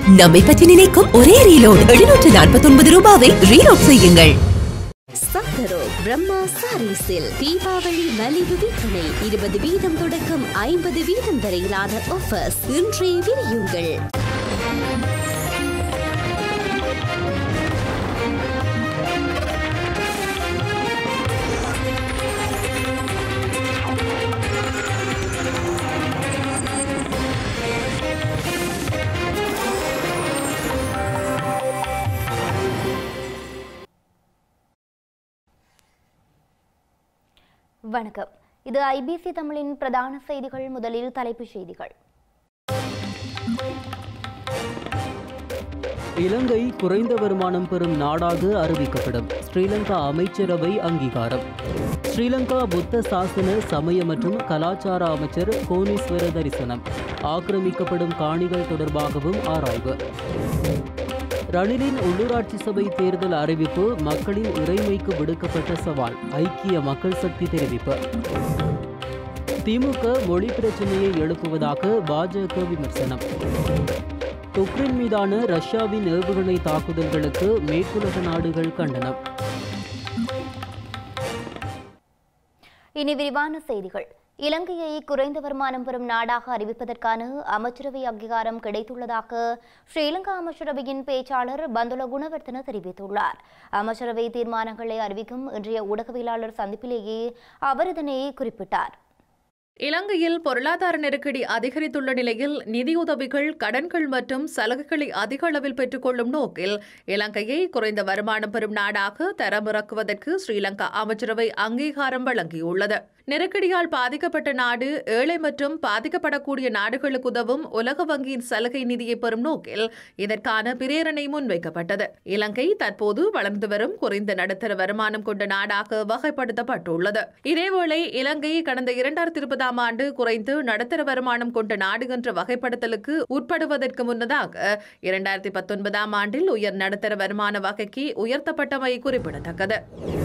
நம்மை பற்றி நினைக்கும் ஒரே ரீலோட் எழுநூற்று நாற்பத்தி ஒன்பது ரூபாவை ரீலோட் செய்யுங்கள் சக்கரோ பிரம்மா சாரீஸில் தீபாவளி மலிவு விற்பனை இருபது வீதம் தொடக்கம் ஐம்பது வீதம் வரையிலான ஆஃபர்ஸ் இன்றே விரியுங்கள் வணக்கம் இது ஐபிசி தமிழின் பிரதான செய்திகள் முதலில் தலைப்புச் செய்திகள் இலங்கை குறைந்த வருமானம் பெறும் நாடாக அறிவிக்கப்படும் ஸ்ரீலங்கா அமைச்சரவை அங்கீகாரம் ஸ்ரீலங்கா புத்த சாசன சமய மற்றும் கலாச்சார அமைச்சர் கோணீஸ்வர தரிசனம் ஆக்கிரமிக்கப்படும் காணிகள் தொடர்பாகவும் ஆராய்வு ரணிலின் உள்ளூராட்சி சபை தேர்தல் அறிவிப்பு மக்களின் இறைமைக்கு விடுக்கப்பட்ட சவால் ஐக்கிய மக்கள் சக்தி தெரிவிப்பு திமுக மொழி பிரச்சனையை எழுப்புவதாக பாஜக விமர்சனம் உக்ரைன் மீதான ரஷ்யாவின் ஏவுகணை தாக்குதல்களுக்கு மேற்குலக நாடுகள் கண்டனம் இனி விரிவான செய்திகள் இலங்கையை குறைந்த வருமானம் பெறும் நாடாக அறிவிப்பதற்கான அமைச்சரவை அங்கீகாரம் கிடைத்துள்ளதாக ஸ்ரீலங்கா அமைச்சரவையின் பேச்சாளர் பந்துல குணவர்த்தன தெரிவித்துள்ளார் அமைச்சரவை தீர்மானங்களை அறிவிக்கும் இன்றைய ஊடகவியலாளர் சந்திப்பிலேயே அவர் இதனை குறிப்பிட்டார் இலங்கையில் பொருளாதார நெருக்கடி அதிகரித்துள்ள நிலையில் நிதியுதவிகள் கடன்கள் மற்றும் சலுகைகளை அதிக அளவில் பெற்றுக்கொள்ளும் நோக்கில் இலங்கையை குறைந்த வருமானம் பெறும் நாடாக தரமிறக்குவதற்கு ஸ்ரீலங்கா அமைச்சரவை அங்கீகாரம் வழங்கியுள்ளது நெருக்கடியால் பாதிக்கப்பட்ட நாடு ஏழை மற்றும் பாதிக்கப்படக்கூடிய நாடுகளுக்கு உதவும் உலக வங்கியின் சலுகை நிதியை பெறும் நோக்கில் இதற்கான பிரேரணை முன்வைக்கப்பட்டது இலங்கை தற்போது வளர்ந்து வரும் குறைந்த நடுத்தர வருமானம் கொண்ட நாடாக வகைப்படுத்தப்பட்டுள்ளது இதேவேளை இலங்கை கடந்த இரண்டாயிரத்தி இருபதாம் ஆண்டு குறைந்து நடுத்தர வருமானம் கொண்ட நாடு என்ற வகைப்படுத்தலுக்கு உட்படுவதற்கு முன்னதாக இரண்டாயிரத்தி பத்தொன்பதாம் ஆண்டில் உயர் நடுத்தர வருமான வகைக்கு உயர்த்தப்பட்டமை குறிப்பிடத்தக்கது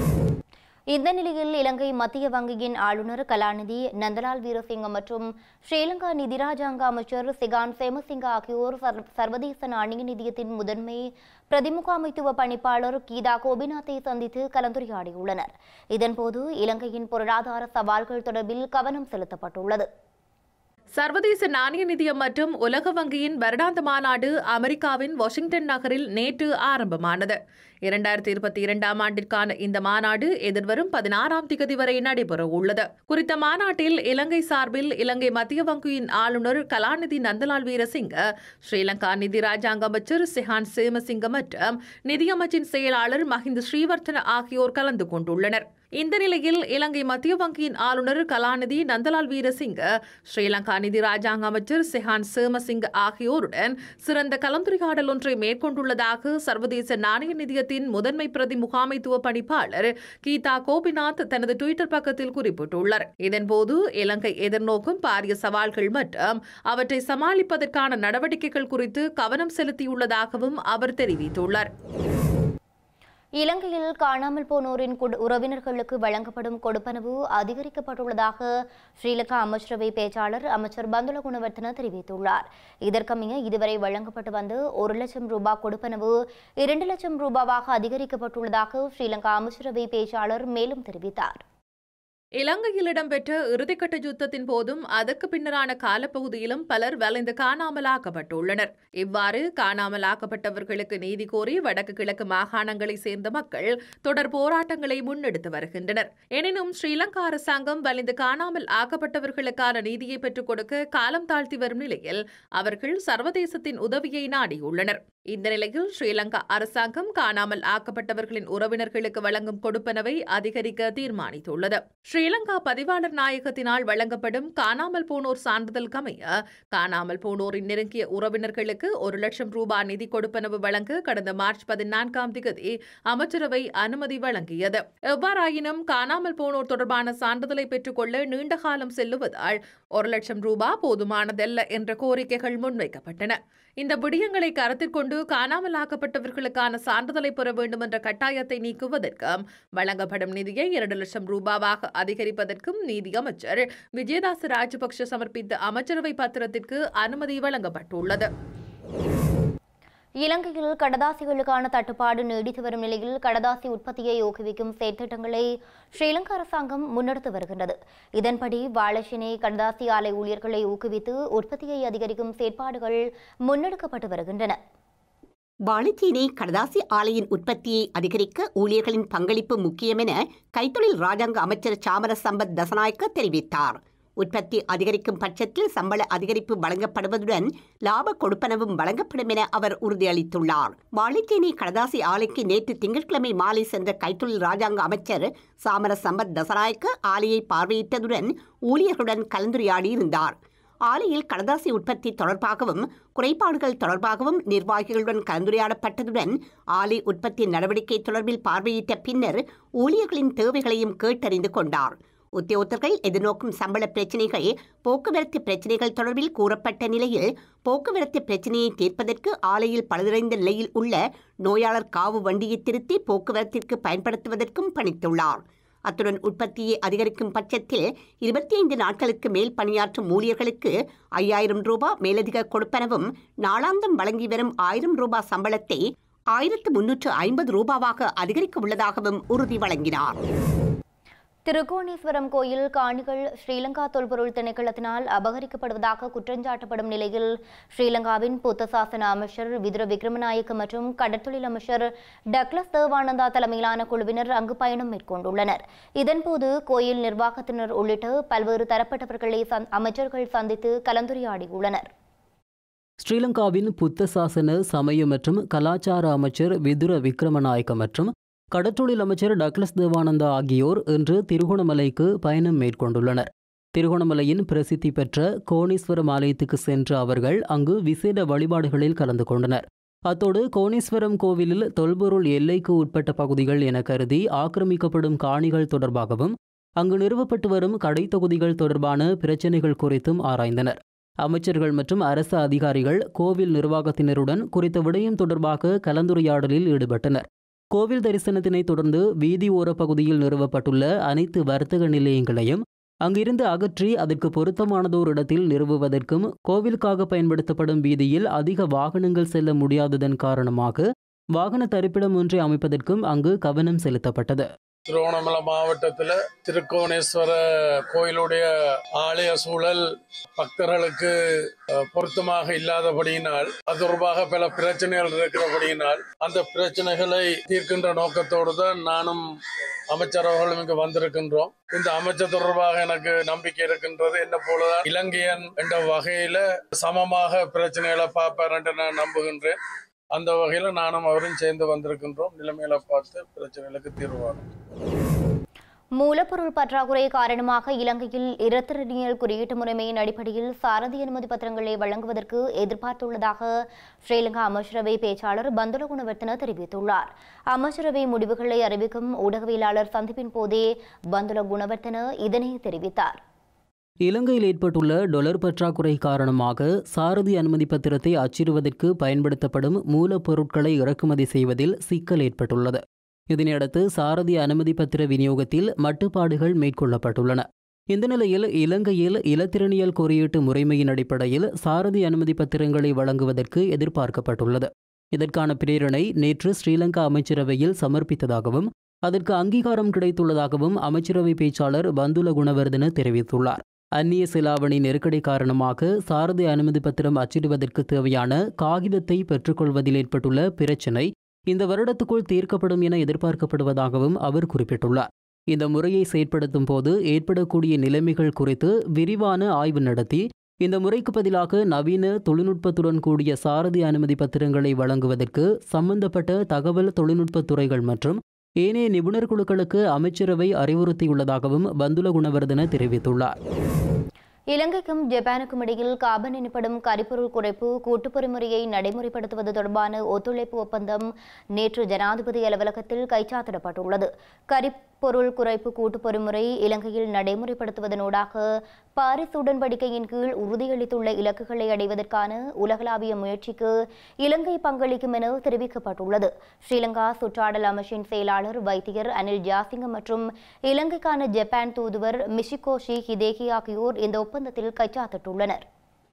இந்த நிலையில் இலங்கை மத்திய வங்கியின் ஆளுநர் கலாநிதி நந்தலால் வீரசிங்க மற்றும் ஸ்ரீலங்கா நிதி ராஜாங்க அமைச்சர் சிகான் சேமசிங்க ஆகியோர் சர்- சர்வதேச நாணய நிதியத்தின் முதன்மை பிரதிமுகாமைத்துவ பணிப்பாளர் கீதா கோபிநாத்தை சந்தித்து கலந்துரையாடியுள்ளனர் இதன்போது இலங்கையின் பொருளாதார சவால்கள் தொடர்பில் கவனம் செலுத்தப்பட்டுள்ளது சர்வதேச நாணய நிதியம் மற்றும் உலக வங்கியின் வருடாந்த மாநாடு அமெரிக்காவின் வாஷிங்டன் நகரில் நேற்று ஆரம்பமானது இரண்டாயிரத்தி இருபத்தி இரண்டாம் ஆண்டிற்கான இந்த மாநாடு எதிர்வரும் பதினாறாம் திகதி வரை நடைபெற உள்ளது குறித்த மாநாட்டில் இலங்கை சார்பில் இலங்கை மத்திய வங்கியின் ஆளுநர் கலாநிதி நந்தலால் வீரசிங்க ஸ்ரீலங்கா நிதி ராஜாங்க அமைச்சர் சிஹான் சேமசிங்க மற்றும் நிதியமைச்சின் செயலாளர் மஹிந்த ஸ்ரீவர்த்தன ஆகியோர் கலந்து கொண்டுள்ளனர் இந்த நிலையில் இலங்கை மத்திய வங்கியின் ஆளுநர் கலாநிதி நந்தலால் வீரசிங்க ஸ்ரீலங்கா நிதி ராஜாங்க அமைச்சர் செஹான் சேமசிங்க ஆகியோருடன் சிறந்த கலந்துரையாடல் ஒன்றை மேற்கொண்டுள்ளதாக சர்வதேச நாணய நிதியத்தின் முதன்மை பிரதி முகாமைத்துவ பணிப்பாளர் கீதா கோபிநாத் தனது டுவிட்டர் பக்கத்தில் குறிப்பிட்டுள்ளார் இதன்போது இலங்கை எதிர்நோக்கும் பாரிய சவால்கள் மற்றும் அவற்றை சமாளிப்பதற்கான நடவடிக்கைகள் குறித்து கவனம் செலுத்தியுள்ளதாகவும் அவர் தெரிவித்துள்ளார் இலங்கையில் காணாமல் போனோரின் குடு- உறவினர்களுக்கு வழங்கப்படும் கொடுப்பனவு அதிகரிக்கப்பட்டுள்ளதாக ஸ்ரீலங்கா அமைச்சரவை பேச்சாளர் அமைச்சர் பந்துல குணவர்த்தன தெரிவித்துள்ளார் இதற்கமைய இதுவரை வழங்கப்பட்டு வந்த ஒரு லட்சம் ரூபாய் கொடுப்பனவு இரண்டு லட்சம் ரூபாவாக அதிகரிக்கப்பட்டுள்ளதாக ஸ்ரீலங்கா அமைச்சரவை பேச்சாளர் மேலும் தெரிவித்தார் இலங்கையில் இடம்பெற்ற இறுதிக்கட்ட யுத்தத்தின் போதும் அதற்கு பின்னரான காலப்பகுதியிலும் பலர் வலைந்து காணாமலாக்கப்பட்டுள்ளனர் இவ்வாறு காணாமலாக்கப்பட்டவர்களுக்கு நீதி கோரி வடக்கு கிழக்கு மாகாணங்களைச் சேர்ந்த மக்கள் தொடர் போராட்டங்களை முன்னெடுத்து வருகின்றனர் எனினும் ஸ்ரீலங்கா அரசாங்கம் வலிந்து காணாமல் ஆக்கப்பட்டவர்களுக்கான நீதியை பெற்றுக் கொடுக்க காலம் தாழ்த்தி வரும் நிலையில் அவர்கள் சர்வதேசத்தின் உதவியை நாடியுள்ளனர் இந்த நிலையில் ஸ்ரீலங்கா அரசாங்கம் காணாமல் ஆக்கப்பட்டவர்களின் உறவினர்களுக்கு வழங்கும் கொடுப்பனவை அதிகரிக்க தீர்மானித்துள்ளது ஸ்ரீலங்கா பதிவாளர் நாயகத்தினால் வழங்கப்படும் காணாமல் போனோர் சான்றிதழ் கமைய காணாமல் போனோரின் நெருங்கிய உறவினர்களுக்கு ஒரு லட்சம் ரூபாய் நிதி கொடுப்பனவு வழங்க கடந்த மார்ச் பதினான்காம் தேதி அமைச்சரவை அனுமதி வழங்கியது எவ்வாறாயினும் காணாமல் போனோர் தொடர்பான சான்றிதழை பெற்றுக்கொள்ள நீண்ட காலம் செல்லுவதால் ஒரு லட்சம் ரூபாய் போதுமானதல்ல என்ற கோரிக்கைகள் முன்வைக்கப்பட்டன இந்த விடயங்களை கருத்தில் கொண்டு காணாமலாக்கப்பட்டவர்களுக்கான சான்றிதழை பெற வேண்டும் என்ற கட்டாயத்தை நீக்குவதற்கும் வழங்கப்படும் நிதியை இரண்டு லட்சம் ரூபாவாக அதிகரிப்பதற்கும் நீதி அமைச்சர் விஜயதாச ராஜபக்ஷ சமர்ப்பித்த அமைச்சரவை பத்திரத்திற்கு அனுமதி வழங்கப்பட்டுள்ளது இலங்கையில் கடதாசிகளுக்கான தட்டுப்பாடு நீடித்து வரும் நிலையில் கடதாசி உற்பத்தியை ஊக்குவிக்கும் செயற்திட்டங்களை ஸ்ரீலங்கா அரசாங்கம் முன்னெடுத்து வருகின்றது இதன்படி வாழச்சினை கடதாசி ஆலை ஊழியர்களை ஊக்குவித்து உற்பத்தியை அதிகரிக்கும் செயற்பாடுகள் முன்னெடுக்கப்பட்டு வருகின்றன வாழைத்தீனை கடதாசி ஆலையின் உற்பத்தியை அதிகரிக்க ஊழியர்களின் பங்களிப்பு முக்கியம் என கைத்தொழில் ராஜாங்க அமைச்சர் சாமர சம்பத் தசநாயக்க தெரிவித்தார் உற்பத்தி அதிகரிக்கும் பட்சத்தில் சம்பள அதிகரிப்பு வழங்கப்படுவதுடன் லாப கொடுப்பனவும் வழங்கப்படும் என அவர் உறுதியளித்துள்ளார் வாழைத்தீனை கடதாசி ஆலைக்கு நேற்று திங்கட்கிழமை மாலை சென்ற கைத்தொழில் ராஜாங்க அமைச்சர் சாமர சம்பத் தசநாயக்க ஆலையை பார்வையிட்டதுடன் ஊழியர்களுடன் கலந்துரையாடியிருந்தார் ஆலையில் கடதாசி உற்பத்தி தொடர்பாகவும் குறைபாடுகள் தொடர்பாகவும் நிர்வாகிகளுடன் கலந்துரையாடப்பட்டதுடன் ஆலை உற்பத்தி நடவடிக்கை தொடர்பில் பார்வையிட்ட பின்னர் ஊழியர்களின் தேவைகளையும் கேட்டறிந்து கொண்டார் உத்தியோகத்தர்கள் எதிர்நோக்கும் சம்பள பிரச்சினைகள் போக்குவரத்து பிரச்சினைகள் தொடர்பில் கூறப்பட்ட நிலையில் போக்குவரத்து பிரச்சினையை தீர்ப்பதற்கு ஆலையில் பழுதடைந்த நிலையில் உள்ள நோயாளர் காவு வண்டியை திருத்தி போக்குவரத்திற்கு பயன்படுத்துவதற்கும் பணித்துள்ளார் அத்துடன் உற்பத்தியை அதிகரிக்கும் பட்சத்தில் இருபத்தி ஐந்து நாட்களுக்கு மேல் பணியாற்றும் ஊழியர்களுக்கு ஐயாயிரம் ரூபாய் மேலதிக கொடுப்பனவும் நாளாந்தம் வழங்கி வரும் ஆயிரம் ரூபாய் சம்பளத்தை ஆயிரத்து முன்னூற்று ஐம்பது ரூபாவாக அதிகரிக்க உள்ளதாகவும் உறுதி வழங்கினார் திருக்கோணேஸ்வரம் கோயில் காணிகள் ஸ்ரீலங்கா தொல்பொருள் திணைக்களத்தினால் அபகரிக்கப்படுவதாக குற்றஞ்சாட்டப்படும் நிலையில் ஸ்ரீலங்காவின் புத்த சாசன அமைச்சர் விதுர விக்ரமநாயக்க மற்றும் கடற்தொழில் அமைச்சர் டக்ளஸ் தேவானந்தா தலைமையிலான குழுவினர் அங்கு பயணம் மேற்கொண்டுள்ளனர் இதன்போது கோயில் நிர்வாகத்தினர் உள்ளிட்ட பல்வேறு தரப்பட்டவர்களை சந்- அமைச்சர்கள் சந்தித்து கலந்துரையாடியுள்ளனர் ஸ்ரீலங்காவின் புத்த சாசன சமய மற்றும் கலாச்சார அமைச்சர் விதுர விக்ரமநாயக்க மற்றும் கடற்றொழில் அமைச்சர் டக்ளஸ் தேவானந்தா ஆகியோர் இன்று திருகோணமலைக்கு பயணம் மேற்கொண்டுள்ளனர் திருகோணமலையின் பிரசித்தி பெற்ற கோணீஸ்வரம் ஆலயத்துக்கு சென்ற அவர்கள் அங்கு விசேட வழிபாடுகளில் கலந்து கொண்டனர் அத்தோடு கோணேஸ்வரம் கோவிலில் தொல்பொருள் எல்லைக்கு உட்பட்ட பகுதிகள் என கருதி ஆக்கிரமிக்கப்படும் காணிகள் தொடர்பாகவும் அங்கு நிறுவப்பட்டு வரும் கடை தொகுதிகள் தொடர்பான பிரச்சினைகள் குறித்தும் ஆராய்ந்தனர் அமைச்சர்கள் மற்றும் அரசு அதிகாரிகள் கோவில் நிர்வாகத்தினருடன் குறித்த விடயம் தொடர்பாக கலந்துரையாடலில் ஈடுபட்டனர் கோவில் தரிசனத்தினை தொடர்ந்து வீதி ஓர பகுதியில் நிறுவப்பட்டுள்ள அனைத்து வர்த்தக நிலையங்களையும் அங்கிருந்து அகற்றி அதற்கு பொருத்தமானதோர் இடத்தில் நிறுவுவதற்கும் கோவிலுக்காக பயன்படுத்தப்படும் வீதியில் அதிக வாகனங்கள் செல்ல முடியாததன் காரணமாக வாகன தரிப்பிடம் ஒன்றை அமைப்பதற்கும் அங்கு கவனம் செலுத்தப்பட்டது திருவண்ணாமலை மாவட்டத்தில் திருக்கோணேஸ்வர கோயிலுடைய ஆலய சூழல் பக்தர்களுக்கு அஹ், பொருத்தமாக இல்லாதபடியினால் அது தொடர்பாக பல பிரச்சனைகள் இருக்கிறபடியினால் அந்த பிரச்சனைகளை தீர்க்கின்ற நோக்கத்தோடு தான் நானும் அமைச்சர் அவர்களும் இங்கு வந்திருக்கின்றோம் இந்த அமைச்சர் தொடர்பாக எனக்கு நம்பிக்கை இருக்கின்றது என்ன போலதான் இலங்கையன் என்ற வகையில சமமாக பிரச்சனைகளை பார்ப்பார் என்று நான் நம்புகின்றேன் அந்த வகையில நானும் அவரும் சேர்ந்து வந்திருக்கின்றோம் நிலைமைகளை பார்த்து பிரச்சனைகளுக்கு தீர்வு காணும். மூலப்பொருள் பற்றாக்குறை காரணமாக இலங்கையில் இரத்திரனியல் குறியீட்டு முறைமையின் அடிப்படையில் சாரதி அனுமதி பத்திரங்களை வழங்குவதற்கு எதிர்பார்த்துள்ளதாக ஸ்ரீலங்கா அமைச்சரவை பேச்சாளர் பந்துல குணவர்த்தன தெரிவித்துள்ளார் அமைச்சரவை முடிவுகளை அறிவிக்கும் ஊடகவியலாளர் சந்திப்பின் போதே பந்துல குணவர்த்தன இதனை தெரிவித்தார் இலங்கையில் ஏற்பட்டுள்ள டொலர் பற்றாக்குறை காரணமாக சாரதி அனுமதி பத்திரத்தை அச்சிடுவதற்கு பயன்படுத்தப்படும் மூலப்பொருட்களை இறக்குமதி செய்வதில் சிக்கல் ஏற்பட்டுள்ளது இதனையடுத்து சாரதி அனுமதி பத்திர விநியோகத்தில் மட்டுப்பாடுகள் மேற்கொள்ளப்பட்டுள்ளன இந்த நிலையில் இலங்கையில் இலத்திரனியல் குறியீட்டு முறைமையின் அடிப்படையில் சாரதி அனுமதி பத்திரங்களை வழங்குவதற்கு எதிர்பார்க்கப்பட்டுள்ளது இதற்கான பிரேரணை நேற்று ஸ்ரீலங்கா அமைச்சரவையில் சமர்ப்பித்ததாகவும் அதற்கு அங்கீகாரம் கிடைத்துள்ளதாகவும் அமைச்சரவை பேச்சாளர் பந்துல குணவர்தன தெரிவித்துள்ளார் அந்நிய செலாவணி நெருக்கடி காரணமாக சாரதி அனுமதி பத்திரம் அச்சிடுவதற்கு தேவையான காகிதத்தை பெற்றுக்கொள்வதில் ஏற்பட்டுள்ள பிரச்சினை இந்த வருடத்துக்குள் தீர்க்கப்படும் என எதிர்பார்க்கப்படுவதாகவும் அவர் குறிப்பிட்டுள்ளார் இந்த முறையை செயற்படுத்தும் போது ஏற்படக்கூடிய நிலைமைகள் குறித்து விரிவான ஆய்வு நடத்தி இந்த முறைக்கு பதிலாக நவீன தொழில்நுட்பத்துடன் கூடிய சாரதி அனுமதி பத்திரங்களை வழங்குவதற்கு சம்பந்தப்பட்ட தகவல் தொழில்நுட்பத் துறைகள் மற்றும் ஏனைய நிபுணர் குழுக்களுக்கு அமைச்சரவை அறிவுறுத்தியுள்ளதாகவும் பந்துல குணவர்தன தெரிவித்துள்ளார் இலங்கைக்கும் ஜப்பானுக்கும் இடையில் காபன் எனப்படும் கரிபொருள் குறைப்பு கூட்டுப் பொறிமுறையை நடைமுறைப்படுத்துவது தொடர்பான ஒத்துழைப்பு ஒப்பந்தம் நேற்று ஜனாதிபதி அலுவலகத்தில் கைச்சாத்திடப்பட்டுள்ளது கரிப்பொருள் குறைப்பு கூட்டுப் பொறிமுறை இலங்கையில் நடைமுறைப்படுத்துவதனூடாக பாரிஸ் உடன்படிக்கையின் கீழ் உறுதியளித்துள்ள இலக்குகளை அடைவதற்கான உலகளாவிய முயற்சிக்கு இலங்கை பங்களிக்கும் என தெரிவிக்கப்பட்டுள்ளது ஸ்ரீலங்கா சுற்றாடல் அமைச்சின் செயலாளர் வைத்தியர் அனில் ஜாசிங்க மற்றும் இலங்கைக்கான ஜப்பான் தூதுவர் மிஷிகோஷி ஹிதேகி ஆகியோர் இந்த ஒப்பந்தத்தில் கைச்சாத்திட்டுள்ளனர்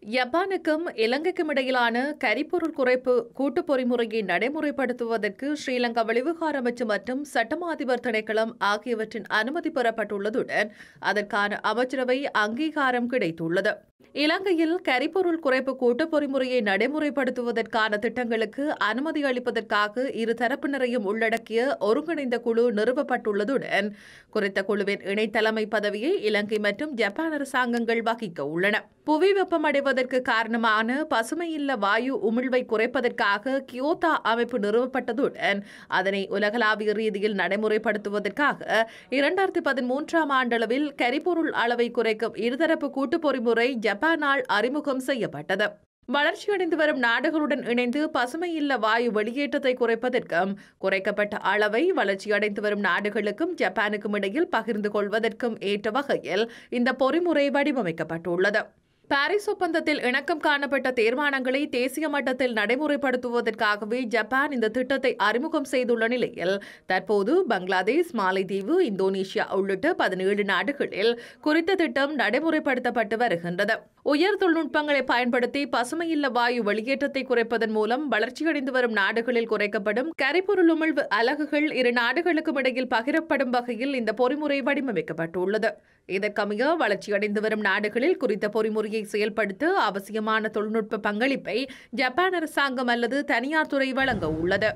ஜப்பானுக்கும் இலங்கைக்கும் இடையிலான கரிப்பொருள் குறைப்பு கூட்டு பொறிமுறையை நடைமுறைப்படுத்துவதற்கு ஸ்ரீலங்கா வெளிவிவகார அமைச்சு மற்றும் சட்டமா அதிபர் திணைக்களம் ஆகியவற்றின் அனுமதி பெறப்பட்டுள்ளதுடன் அதற்கான அமைச்சரவை அங்கீகாரம் கிடைத்துள்ளது இலங்கையில் கரிப்பொருள் குறைப்பு கூட்டு பொறிமுறையை நடைமுறைப்படுத்துவதற்கான திட்டங்களுக்கு அனுமதி அளிப்பதற்காக இரு தரப்பினரையும் உள்ளடக்கிய ஒருங்கிணைந்த குழு நிறுவப்பட்டுள்ளதுடன் குறித்த குழுவின் இணைத்தலைமை பதவியை இலங்கை மற்றும் ஜப்பான் அரசாங்கங்கள் வகிக்க உள்ளன புவி வெப்பமடைவதற்கு காரணமான பசுமையில்ல வாயு உமிழ்வை குறைப்பதற்காக கியோத்தா அமைப்பு நிறுவப்பட்டதுடன் அதனை உலகளாவிய ரீதியில் நடைமுறைப்படுத்துவதற்காக இரண்டாயிரத்தி பதிமூன்றாம் ஆண்டளவில் கரிபொருள் அளவை குறைக்கும் இருதரப்பு கூட்டு பொறிமுறை ஜப்பானால் அறிமுகம் செய்யப்பட்டது வளர்ச்சியடைந்து வரும் நாடுகளுடன் இணைந்து பசுமை இல்ல வாயு வெளியேற்றத்தை குறைப்பதற்கும் குறைக்கப்பட்ட அளவை வளர்ச்சியடைந்து வரும் நாடுகளுக்கும் ஜப்பானுக்கும் இடையில் பகிர்ந்து கொள்வதற்கும் ஏற்ற வகையில் இந்த பொறிமுறை வடிவமைக்கப்பட்டுள்ளது பாரிஸ் ஒப்பந்தத்தில் இணக்கம் காணப்பட்ட தீர்மானங்களை தேசிய மட்டத்தில் நடைமுறைப்படுத்துவதற்காகவே ஜப்பான் இந்த திட்டத்தை அறிமுகம் செய்துள்ள நிலையில் தற்போது பங்களாதேஷ் மாலைதீவு இந்தோனேஷியா உள்ளிட்ட பதினேழு நாடுகளில் குறித்த திட்டம் நடைமுறைப்படுத்தப்பட்டு வருகின்றது உயர் தொழில்நுட்பங்களை பயன்படுத்தி பசுமையில்ல வாயு வெளியேற்றத்தை குறைப்பதன் மூலம் வளர்ச்சியடைந்து வரும் நாடுகளில் குறைக்கப்படும் கரிபொருள் உமிழ்வு அலகுகள் இரு நாடுகளுக்கும் இடையில் பகிரப்படும் வகையில் இந்த பொறிமுறை வடிவமைக்கப்பட்டுள்ளது இதற்கமைய வளர்ச்சியடைந்து வரும் நாடுகளில் குறித்த பொறிமுறையை செயல்படுத்த அவசியமான தொழில்நுட்ப பங்களிப்பை ஜப்பான் அரசாங்கம் அல்லது தனியார் துறை வழங்க உள்ளது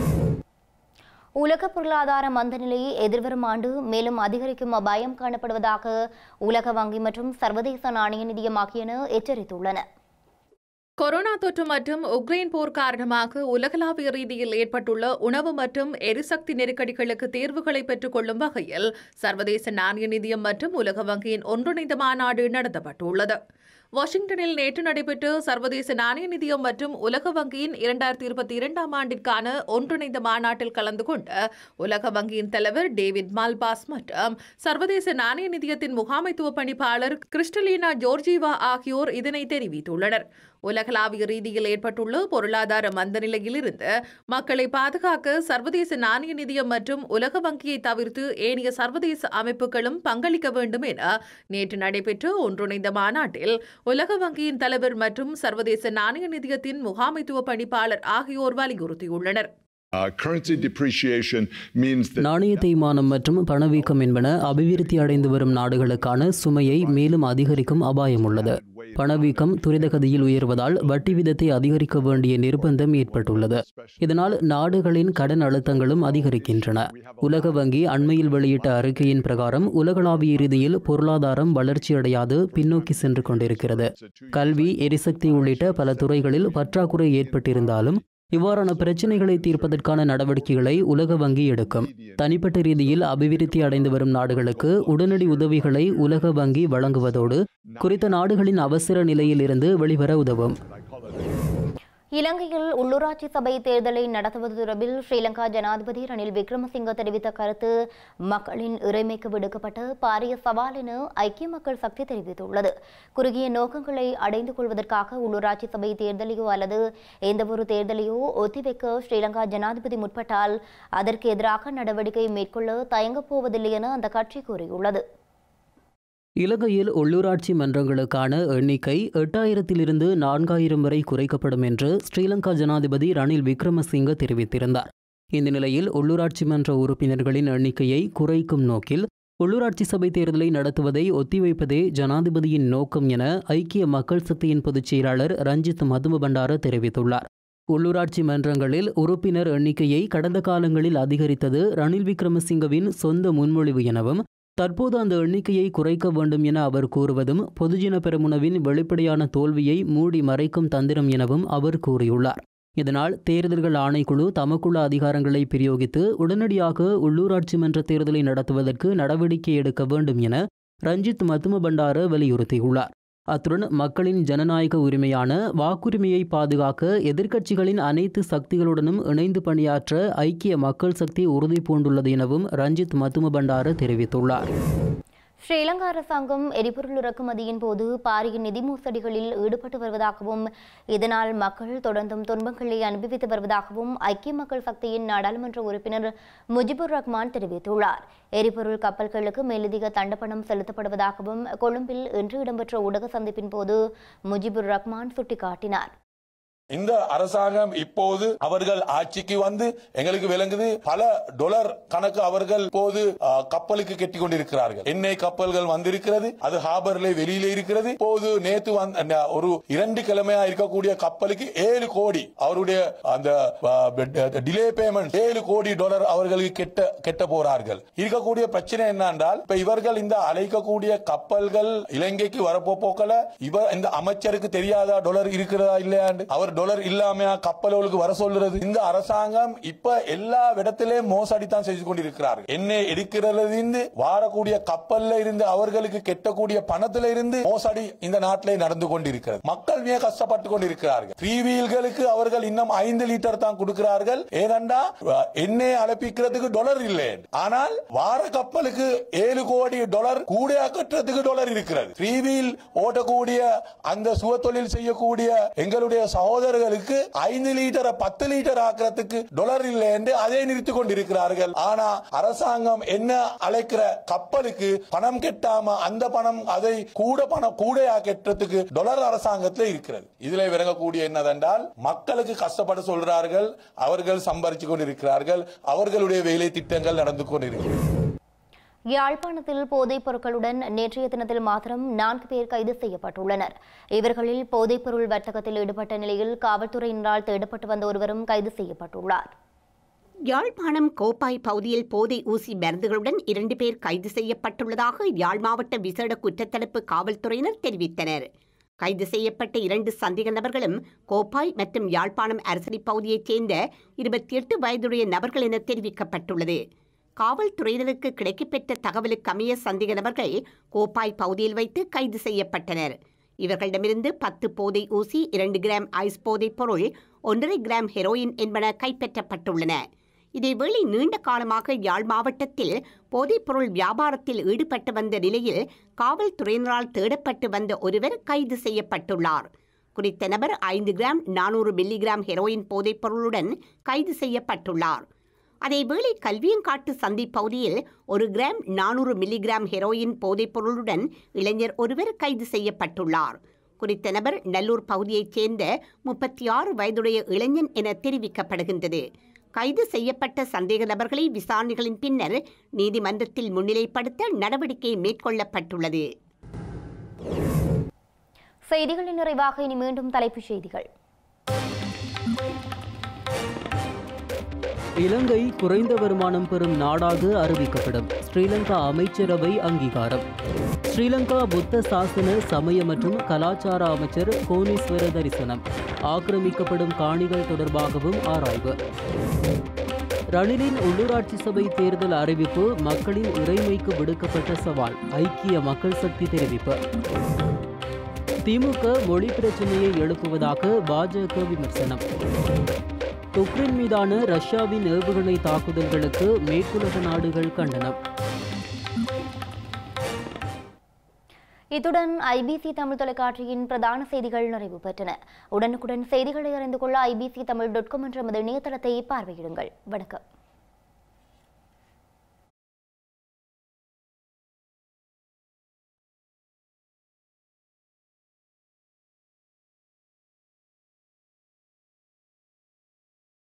உலக பொருளாதார மந்த நிலையை எதிர்வரும் ஆண்டு மேலும் அதிகரிக்கும் அபாயம் காணப்படுவதாக உலக வங்கி மற்றும் சர்வதேச நாணய நிதியம் ஆகியன எச்சரித்துள்ளன கொரோனா தொற்று மற்றும் உக்ரைன் போர் காரணமாக உலகளாவிய ரீதியில் ஏற்பட்டுள்ள உணவு மற்றும் எரிசக்தி நெருக்கடிகளுக்கு தீர்வுகளை பெற்றுக் கொள்ளும் வகையில் சர்வதேச நாணய நிதியம் மற்றும் உலக வங்கியின் ஒன்றிணைந்த மாநாடு நடத்தப்பட்டுள்ளது வாஷிங்டனில் நேற்று நடைபெற்ற சர்வதேச நாணய நிதியம் மற்றும் உலக வங்கியின் இரண்டாயிரத்தி இருபத்தி இரண்டாம் ஆண்டிற்கான ஒன்றிணைந்த மாநாட்டில் கலந்து கொண்ட உலக வங்கியின் தலைவர் டேவிட் மால்பாஸ் மற்றும் சர்வதேச நாணய நிதியத்தின் முகாமைத்துவ பணிப்பாளர் கிறிஸ்டலீனா ஜோர்ஜீவா ஆகியோர் இதனை தெரிவித்துள்ளனர் உலகளாவிய ரீதியில் ஏற்பட்டுள்ள பொருளாதார மந்த நிலையிலிருந்து மக்களை பாதுகாக்க சர்வதேச நாணய நிதியம் மற்றும் உலக வங்கியை தவிர்த்து ஏனைய சர்வதேச அமைப்புகளும் பங்களிக்க வேண்டும் என நேற்று நடைபெற்ற ஒன்றிணைந்த மாநாட்டில் உலக வங்கியின் தலைவர் மற்றும் சர்வதேச நாணய நிதியத்தின் முகாமைத்துவ பணிப்பாளர் ஆகியோர் வலியுறுத்தியுள்ளனர் Uh, currency depreciation means that நாணய தேய்மானம் மற்றும் பணவீக்கம் என்பன அபிவிருத்தி அடைந்து வரும் நாடுகளுக்கான சுமையை மேலும் அதிகரிக்கும் அபாயம் உள்ளது பணவீக்கம் துரிதகதியில் உயர்வதால் வட்டி விதத்தை அதிகரிக்க வேண்டிய நிர்பந்தம் ஏற்பட்டுள்ளது இதனால் நாடுகளின் கடன் அழுத்தங்களும் அதிகரிக்கின்றன உலக வங்கி அண்மையில் வெளியிட்ட அறிக்கையின் பிரகாரம் உலகளாவிய ரீதியில் பொருளாதாரம் வளர்ச்சியடையாது பின்னோக்கி சென்று கொண்டிருக்கிறது கல்வி எரிசக்தி உள்ளிட்ட பல துறைகளில் பற்றாக்குறை ஏற்பட்டிருந்தாலும் இவ்வாறான பிரச்சினைகளை தீர்ப்பதற்கான நடவடிக்கைகளை உலக வங்கி எடுக்கும் தனிப்பட்ட ரீதியில் அபிவிருத்தி அடைந்து வரும் நாடுகளுக்கு உடனடி உதவிகளை உலக வங்கி வழங்குவதோடு குறித்த நாடுகளின் அவசர நிலையிலிருந்து வெளிவர உதவும் இலங்கையில் உள்ளூராட்சி சபை தேர்தலை நடத்துவது தொடர்பில் ஸ்ரீலங்கா ஜனாதிபதி ரணில் விக்ரமசிங்க தெரிவித்த கருத்து மக்களின் இறைமைக்கு விடுக்கப்பட்ட பாரிய சவால் என ஐக்கிய மக்கள் சக்தி தெரிவித்துள்ளது குறுகிய நோக்கங்களை அடைந்து கொள்வதற்காக உள்ளூராட்சி சபை தேர்தலையோ அல்லது எந்தவொரு தேர்தலையோ ஒத்திவைக்க ஸ்ரீலங்கா ஜனாதிபதி முற்பட்டால் அதற்கு எதிராக நடவடிக்கை மேற்கொள்ள தயங்கப் போவதில்லை என அந்த கட்சி கூறியுள்ளது இலங்கையில் உள்ளூராட்சி மன்றங்களுக்கான எண்ணிக்கை எட்டாயிரத்திலிருந்து நான்காயிரம் வரை குறைக்கப்படும் என்று ஸ்ரீலங்கா ஜனாதிபதி ரணில் விக்ரமசிங்க தெரிவித்திருந்தார் இந்த நிலையில் உள்ளூராட்சி மன்ற உறுப்பினர்களின் எண்ணிக்கையை குறைக்கும் நோக்கில் உள்ளூராட்சி சபை தேர்தலை நடத்துவதை ஒத்திவைப்பதே ஜனாதிபதியின் நோக்கம் என ஐக்கிய மக்கள் சக்தியின் பொதுச் செயலாளர் ரஞ்சித் மதும பண்டார தெரிவித்துள்ளார் உள்ளூராட்சி மன்றங்களில் உறுப்பினர் எண்ணிக்கையை கடந்த காலங்களில் அதிகரித்தது ரணில் விக்ரமசிங்கவின் சொந்த முன்மொழிவு எனவும் தற்போது அந்த எண்ணிக்கையை குறைக்க வேண்டும் என அவர் கூறுவதும் பொதுஜன பெரமுனவின் வெளிப்படையான தோல்வியை மூடி மறைக்கும் தந்திரம் எனவும் அவர் கூறியுள்ளார் இதனால் தேர்தல்கள் ஆணைக்குழு தமக்குள்ள அதிகாரங்களை பிரயோகித்து உடனடியாக உள்ளூராட்சி மன்ற தேர்தலை நடத்துவதற்கு நடவடிக்கை எடுக்க வேண்டும் என ரஞ்சித் மத்தும பண்டார வலியுறுத்தியுள்ளார் அத்துடன் மக்களின் ஜனநாயக உரிமையான வாக்குரிமையை பாதுகாக்க எதிர்க்கட்சிகளின் அனைத்து சக்திகளுடனும் இணைந்து பணியாற்ற ஐக்கிய மக்கள் சக்தி உறுதி பூண்டுள்ளது எனவும் ரஞ்சித் மத்தும பண்டார தெரிவித்துள்ளார் ஸ்ரீலங்கா அரசாங்கம் எரிபொருள் இறக்குமதியின் போது பாரிய நிதி மோசடிகளில் ஈடுபட்டு வருவதாகவும் இதனால் மக்கள் தொடர்ந்தும் துன்பங்களை அனுபவித்து வருவதாகவும் ஐக்கிய மக்கள் சக்தியின் நாடாளுமன்ற உறுப்பினர் முஜிபுர் ரஹ்மான் தெரிவித்துள்ளார் எரிபொருள் கப்பல்களுக்கு மேலதிக தண்டப்பணம் செலுத்தப்படுவதாகவும் கொழும்பில் இன்று இடம்பெற்ற ஊடக சந்திப்பின் போது முஜிபுர் ரஹ்மான் சுட்டிக்காட்டினார் இந்த அரசாங்கம் இப்போது அவர்கள் ஆட்சிக்கு வந்து எங்களுக்கு விளங்குது பல டொலர் கணக்கு அவர்கள் இப்போது ஆ, கப்பலுக்கு கெட்டி கொண்டிருக்கிறார்கள் எண்ணெய் கப்பல்கள் வந்திருக்கிறது அது ஹாபர்ல வெளியில இருக்கிறது இப்போது நேத்து வந்த அந்த ஒரு இரண்டு கிழமையா இருக்கக்கூடிய கப்பலுக்கு ஏழு கோடி அவருடைய அந்த டிலே பேமெண்ட் ஏழு கோடி டாலர் அவர்களுக்கு கெட்ட கெட்ட போறார்கள் இருக்கக்கூடிய பிரச்சனை என்னென்றால் இப்ப இவர்கள் இந்த அழைக்கக்கூடிய கப்பல்கள் இலங்கைக்கு வரப்போ போக்கல இவர் இந்த அமைச்சருக்கு தெரியாதா டாலர் இருக்கிறதா இல்லையாண்டு அவர் டாலர் இல்லாம கப்பல்களுக்கு வர சொல்றது இந்த அரசாங்கம் இப்ப எல்லா இடத்திலேயும் மோசடி தான் செய்து கொண்டிருக்கிறார்கள் எண்ணெய் எடுக்கிறதுல இருந்து வாரக்கூடிய கப்பல்ல இருந்து அவர்களுக்கு கெட்டக்கூடிய பணத்துல இருந்து மோசடி இந்த நாட்டிலே நடந்து கொண்டிருக்கிறது மக்கள் மிக கஷ்டப்பட்டு கொண்டிருக்கிறார்கள் த்ரீ வீல்களுக்கு அவர்கள் இன்னும் ஐந்து லிட்டர் தான் கொடுக்கிறார்கள் ஏனென்றா அஹ், எண்ணெய் அலப்பிக்கிறதுக்கு டாலர் இல்லை ஆனால் வார கப்பலுக்கு ஏழு கோடி டாலர் கூட கட்டுறதுக்கு டாலர் இருக்கிறது த்ரீ வீல் ஓட்டக்கூடிய அந்த சுவ தொழில் செய்யக்கூடிய எங்களுடைய சகோதரர்களுக்கு ஐந்து லிட்டரை பத்து லிட்டர் ஆக்கிறதுக்கு டாலர் இல்லை என்று அதை நிறுத்திக் கொண்டிருக்கிறார்கள் ஆனா அரசாங்கம் என்ன அழைக்கிற கப்பலுக்கு பணம் கெட்டாம அந்த பணம் அதை கூட பணம் கூடையா கெட்டதுக்கு டாலர் அரசாங்கத்தில் இருக்கிறது இதுல விளங்கக்கூடிய என்னதென்றால் மக்களுக்கு கஷ்டப்பட சொல்றார்கள் அவர்கள் சம்பாதிச்சு கொண்டிருக்கிறார்கள் அவர்களுடைய வேலை திட்டங்கள் நடந்து கொண்டிருக்கிறது யாழ்ப்பாணத்தில் போதைப் பொருட்களுடன் நேற்றைய தினத்தில் மாத்திரம் நான்கு பேர் கைது செய்யப்பட்டுள்ளனர் இவர்களில் போதைப் பொருள் வர்த்தகத்தில் ஈடுபட்ட நிலையில் காவல்துறையினரால் தேடப்பட்டு வந்த ஒருவரும் கைது செய்யப்பட்டுள்ளார் யாழ்ப்பாணம் கோப்பாய் பகுதியில் போதை ஊசி மருந்துகளுடன் இரண்டு பேர் கைது செய்யப்பட்டுள்ளதாக யாழ் மாவட்ட விசேட குற்றத்தடுப்பு காவல்துறையினர் தெரிவித்தனர் கைது செய்யப்பட்ட இரண்டு சந்தேக நபர்களும் கோப்பாய் மற்றும் யாழ்ப்பாணம் அரசடி பகுதியைச் சேர்ந்த இருபத்தி எட்டு வயதுடைய நபர்கள் என தெரிவிக்கப்பட்டுள்ளது காவல்துறையினருக்கு கிடைக்கப்பெற்ற தகவலுக்கு அமைய சந்தேக நபர்கள் கோப்பாய் பகுதியில் வைத்து கைது செய்யப்பட்டனர் இவர்களிடமிருந்து பத்து போதை ஊசி இரண்டு கிராம் ஐஸ் போதைப் பொருள் ஒன்றரை கிராம் ஹெரோயின் என்பன கைப்பற்றப்பட்டுள்ளன இதேவேளை நீண்ட காலமாக யாழ் மாவட்டத்தில் போதைப்பொருள் வியாபாரத்தில் ஈடுபட்டு வந்த நிலையில் காவல்துறையினரால் தேடப்பட்டு வந்த ஒருவர் கைது செய்யப்பட்டுள்ளார் குறித்த நபர் ஐந்து கிராம் நானூறு மில்லிகிராம் ஹெரோயின் போதைப்பொருளுடன் கைது செய்யப்பட்டுள்ளார் அதேவேளை கல்வியங்காட்டு சந்தை பகுதியில் ஒரு கிராம் நானூறு மில்லிகிராம் ஹெரோயின் போதைப்பொருளுடன் இளைஞர் ஒருவர் கைது செய்யப்பட்டுள்ளார் குறித்த நபர் நல்லூர் பகுதியைச் சேர்ந்த முப்பத்தி ஆறு வயதுடைய இளைஞன் என தெரிவிக்கப்படுகின்றது கைது செய்யப்பட்ட சந்தேக நபர்களை விசாரணைகளின் பின்னர் நீதிமன்றத்தில் முன்னிலைப்படுத்த நடவடிக்கை மேற்கொள்ளப்பட்டுள்ளது செய்திகளின் நிறைவாக இனி மீண்டும் தலைப்புச் செய்திகள் இலங்கை குறைந்த வருமானம் பெறும் நாடாக அறிவிக்கப்படும் ஸ்ரீலங்கா அமைச்சரவை அங்கீகாரம் ஸ்ரீலங்கா புத்த சாசன சமய மற்றும் கலாச்சார அமைச்சர் கோணீஸ்வர தரிசனம் ஆக்கிரமிக்கப்படும் காணிகள் தொடர்பாகவும் ஆராய்வு ரணிலின் உள்ளூராட்சி சபை தேர்தல் அறிவிப்பு மக்களின் இறைமைக்கு விடுக்கப்பட்ட சவால் ஐக்கிய மக்கள் சக்தி தெரிவிப்பு திமுக மொழி பிரச்சனையை எழுப்புவதாக பாஜக விமர்சனம் உக்ரைன் மீதான ரஷ்யாவின் ஏவுகணை தாக்குதல்களுக்கு மேற்குலக நாடுகள் கண்டனம் இத்துடன் ஐபிசி தமிழ் தொலைக்காட்சியின் பிரதான செய்திகள் நிறைவு பெற்றன உடனுக்குடன் செய்திகளை அறிந்து கொள்ள ஐபிசி தமிழ் டாட் காம் என்ற நமது இணையதளத்தை பார்வையிடுங்கள் வணக்கம்